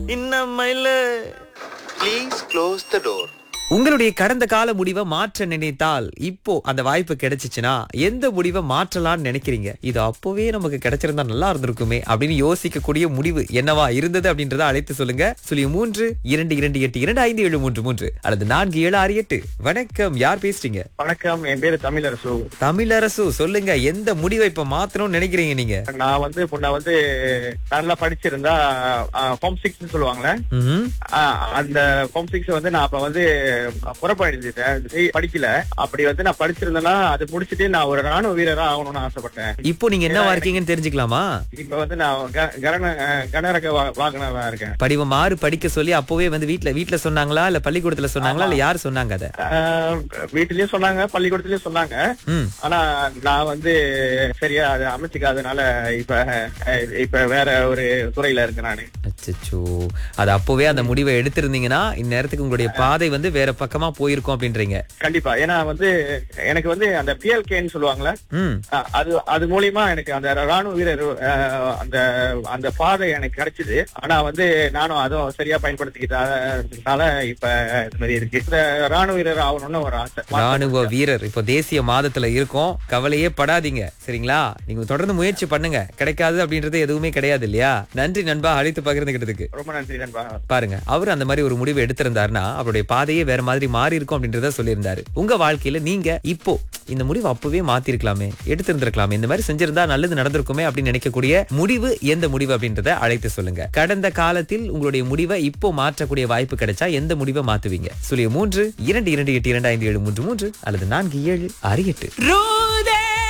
இன்னமையில Please close the door. உங்களுடைய கடந்த கால முடிவை மாற்ற நினைத்தால் இப்போ அந்த வாய்ப்பு கிடைச்சிச்சுன்னா எந்த முடிவை மாற்றலாம்னு நினைக்கிறீங்க இது அப்போவே நமக்கு கிடைச்சிருந்தா நல்லா இருந்திருக்குமே அப்படின்னு யோசிக்கக்கூடிய முடிவு என்னவா இருந்தது அப்படின்றத அழைத்து சொல்லுங்க சொல்லி மூன்று இரண்டு இரண்டு எட்டு இரண்டு ஐந்து ஏழு மூன்று மூன்று அல்லது நான்கு ஏழு ஆறு எட்டு வணக்கம் யார் பேசுறீங்க வணக்கம் என் பேரு தமிழரசு தமிழரசு சொல்லுங்க எந்த முடிவை இப்ப மாத்தணும்னு நினைக்கிறீங்க நீங்க நான் வந்து முன்ன வந்து நல்லா படிச்சிருந்தா ஃபார்ம் சிக்ஸ் சொல்லுவாங்கல்ல ம்ஹும். ஆஹ், அந்த ஃபார்ம் சிக்ஸ் வந்து நான் அப்ப வந்து புறப்படிச்சிட்டேன் செய்- படிக்கல அப்படி வந்து நான் படிச்சிருந்தேன்னா அது முடிச்சிட்டு நான் ஒரு ராணுவ வீரரா ஆகணும்னு ஆசைப்பட்டேன் இப்போ நீங்க என்னவா இருக்கீங்கன்னு தெரிஞ்சுக்கலாமா இப்ப வந்து நான் க- கரண அஹ், கனரக வா- வாகனவா இருக்கேன் படிவம் மாறு படிக்க சொல்லி அப்பவே வந்து வீட்ல வீட்ல சொன்னாங்களா இல்ல பள்ளிக்கூடத்துல சொன்னாங்களா இல்ல யார் சொன்னாங்க அத ஆஹ், வீட்டுலயும் சொன்னாங்க பள்ளிக்கூடத்துலயும் சொன்னாங்க ம் ஆனா நான் வந்து சரியா அதை அமைச்சுக்காதனால இப்ப அஹ், இப்ப வேற ஒரு துறையில இருக்கேன் நானு அச்சச்சோ அது அப்பவே அந்த முடிவை எடுத்திருந்தீங்கன்னா இந்நேரத்துக்கு உங்களுடைய பாதை வந்து வேற பக்கமா போயிருக்கும் அப்படின்றீங்க கண்டிப்பா ஏன்னா வந்து எனக்கு வந்து அந்த பிஎல்கேன்னு சொல்லுவாங்கல்ல ம் அஹ் அது அது மூலியமா எனக்கு அந்த ராணுவ வீரர் அஹ், அந்த அந்த பாதை எனக்கு கிடைச்சது ஆனா வந்து நானும் அதுவும் சரியா பயன்படுத்திக்கிட்டதுனால இப்ப இது மாதிரி இருக்கு இந்த ராணுவ வீரர் ஆகணும்னு ஒரு ஆசை ராணுவ வீரர் இப்போ தேசிய மாதத்துல இருக்கோம் கவலையே படாதீங்க சரிங்களா நீங்க தொடர்ந்து முயற்சி பண்ணுங்க கிடைக்காது அப்படின்றது எதுவுமே கிடையாது இல்லையா நன்றி நண்பா அழைத்து பகிர்ந்துகிட்டதுக்கு ரொம்ப நன்றி நண்பா பாருங்க அவர் அந்த மாதிரி ஒரு முடிவு எடுத்திருந்தாருன்னா அவருடைய பாதையே வேற மாதிரி மாறி இருக்கும் அப்படின்றத சொல்லியிருந்தாரு உங்க வாழ்க்கையில நீங்க இப்போ இந்த முடிவு அப்பவே மாத்திருக்கலாமே எடுத்திருந்திருக்கலாமே இந்த மாதிரி செஞ்சிருந்தா நல்லது நடந்திருக்குமே அப்படின்னு நினைக்கக்கூடிய முடிவு எந்த முடிவு அப்படின்றத அழைத்து சொல்லுங்க கடந்த காலத்தில் உங்களுடைய முடிவை இப்போ மாற்றக்கூடிய வாய்ப்பு கிடைச்சா எந்த முடிவை மாத்துவீங்க சுழிய மூன்று இரண்டு இரண்டு எட்டு இரண்டு ஐந்து ஏழு மூன்று மூன்று அல்லது நான்கு ஏழு ஆறு எட்டு